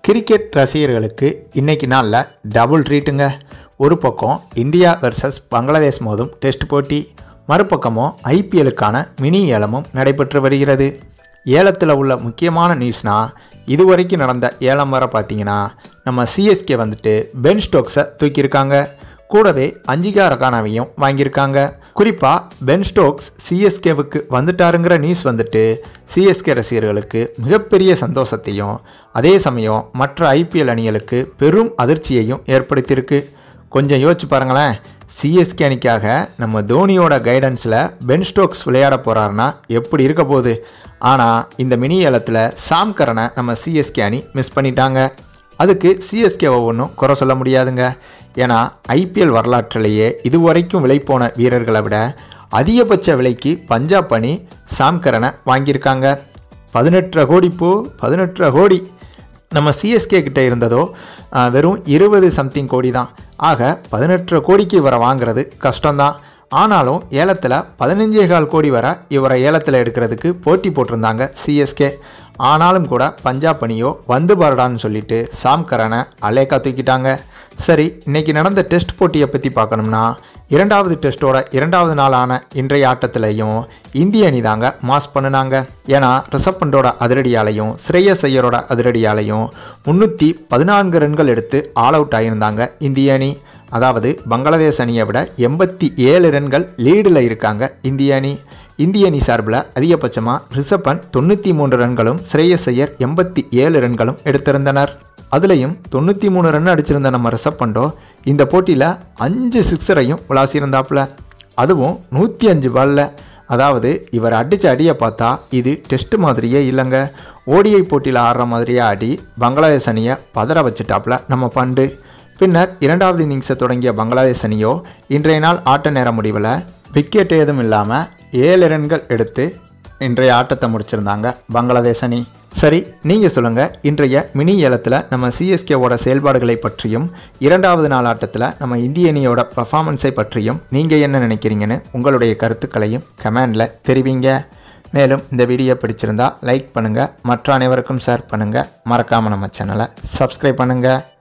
cricket ரசிகர்களுக்கு இன்னைக்கு நாளில் டபுள் ட்ரீட்டுங்க ஒரு பக்கம் இந்தியா வெர்சஸ் பங்களாதேஷ் மோதும் டெஸ்ட் போட்டி மறுபக்கமோ ஐபிஎலுக்கான மினி ஏலமும் நடைபெற்று வருகிறது ஏலத்தில் உள்ள முக்கியமான நியூஸ்னா இதுவரைக்கும் நடந்த ஏலம் வர பார்த்தீங்கன்னா நம்ம சிஎஸ்கே வந்துட்டு பென் ஸ்டோக்ஸை தூக்கியிருக்காங்க கூடவே அஞ்சிகா ரகானாவையும் வாங்கியிருக்காங்க குறிப்பாக பென் ஸ்டோக்ஸ் சிஎஸ்கேவுக்கு வந்துட்டாருங்கிற நியூஸ் வந்துட்டு சிஎஸ்கே ரசிகர்களுக்கு மிகப்பெரிய சந்தோஷத்தையும் அதே சமயம் மற்ற ஐபிஎல் அணிகளுக்கு பெரும் அதிர்ச்சியையும் ஏற்படுத்தியிருக்கு கொஞ்சம் யோசிச்சு பாருங்களேன் சிஎஸ்கே அணிக்காக நம்ம தோனியோட கைடன்ஸில் பென் ஸ்டோக்ஸ் விளையாட போகிறாருன்னா எப்படி இருக்க போகுது ஆனால் இந்த மினி ஏலத்தில் சாம் கரனை நம்ம சிஎஸ்கே அணி மிஸ் பண்ணிட்டாங்க அதுக்கு சிஎஸ்கேவை ஒன்றும் குறை சொல்ல முடியாதுங்க ஏன்னா ஐபிஎல் வரலாற்றிலேயே இதுவரைக்கும் விலை போன வீரர்களை விட அதிகபட்ச விலைக்கு பஞ்சாப் அணி சாம்கரனை வாங்கியிருக்காங்க பதினெட்டரை கோடி பூ பதினெட்டரை கோடி நம்ம சிஎஸ்கே கிட்ட இருந்ததோ ஆ, வெறும் இருபது சம்திங் கோடி தான் ஆக பதினெட்டரை கோடிக்கு இவரை வாங்குறது கஷ்டம்தான் ஆனாலும் ஏலத்தில் பதினஞ்சே கால் கோடி வரை இவரை ஏலத்தில் எடுக்கிறதுக்கு போட்டி போட்டிருந்தாங்க சிஎஸ்கே ஆனாலும் கூட பஞ்சாப் அணியோ வந்து பாருடான்னு சொல்லிட்டு சாம் கரனை அலேக்கா தூக்கிட்டாங்க சரி இன்னைக்கு நடந்த டெஸ்ட் போட்டியை பற்றி பார்க்கணும்னா இரண்டாவது டெஸ்ட்டோட இரண்டாவது நாளான இன்றைய ஆட்டத்திலையும் இந்திய அணி தாங்க மாஸ் பண்ணினாங்க ஏன்னா ரிஷப் பண்டோட அதிரடியாலையும் ஸ்ரேயஸ் ஐயரோட அதிரடியாலையும் முந்நூற்றி பதினான்கு ரன்கள் எடுத்து ஆல் அவுட் ஆகியிருந்தாங்க இந்திய அணி அதாவது பங்களாதேஷ் அணியை விட எண்பத்தி ஏழு ரன்கள் லீடில் இருக்காங்க இந்திய அணி இந்திய அணி சார்பில் அதிகபட்சமாக ரிஷப் பண்ட் தொண்ணூற்றி மூன்று ரன்களும் ஸ்ரேயஸ் ஐயர் எண்பத்தி ஏழு ரன்களும் எடுத்திருந்தனர் அதுலேயும் தொண்ணூற்றி மூணு ரன் அடிச்சிருந்த நம்ம ரிஷப் பண்டோ இந்த போட்டியில் அஞ்சு சிக்ஸரையும் விளாசியிருந்தாப்புல அதுவும் நூற்றி அஞ்சு பால்ல அதாவது இவர் அடித்த அடியை பார்த்தா இது டெஸ்ட் மாதிரியே இல்லைங்க ஓடிஐ போட்டியில் ஆடுற மாதிரியே ஆடி பங்களாதேஷ் அணியை பதற வச்சுட்டாப்புல நம்ம பண்டு பின்னர் இரண்டாவது இன்னிங்ஸை தொடங்கிய பங்களாதேஷ் அணியோ இன்றைய நாள் ஆட்ட நேர முடிவில் விக்கெட் ஏதும் இல்லாமல் ஏழு ரன்கள் எடுத்து இன்றைய ஆட்டத்தை முடிச்சிருந்தாங்க பங்களாதேஷ் அணி சரி நீங்கள் சொல்லுங்கள் இன்றைய மினி ஏலத்தில் நம்ம சிஎஸ்கேவோட செயல்பாடுகளை பற்றியும் இரண்டாவது நாள் ஆட்டத்தில் நம்ம இந்திய அணியோட பர்ஃபார்மன்ஸை பற்றியும் நீங்கள் என்ன நினைக்கிறீங்கன்னு உங்களுடைய கருத்துக்களையும் கமெண்டில் தெரிவிங்க மேலும் இந்த வீடியோ பிடிச்சிருந்தா லைக் பண்ணுங்கள் மற்ற அனைவருக்கும் ஷேர் பண்ணுங்கள் மறக்காமல் நம்ம சேனலை சப்ஸ்கிரைப் பண்ணுங்கள்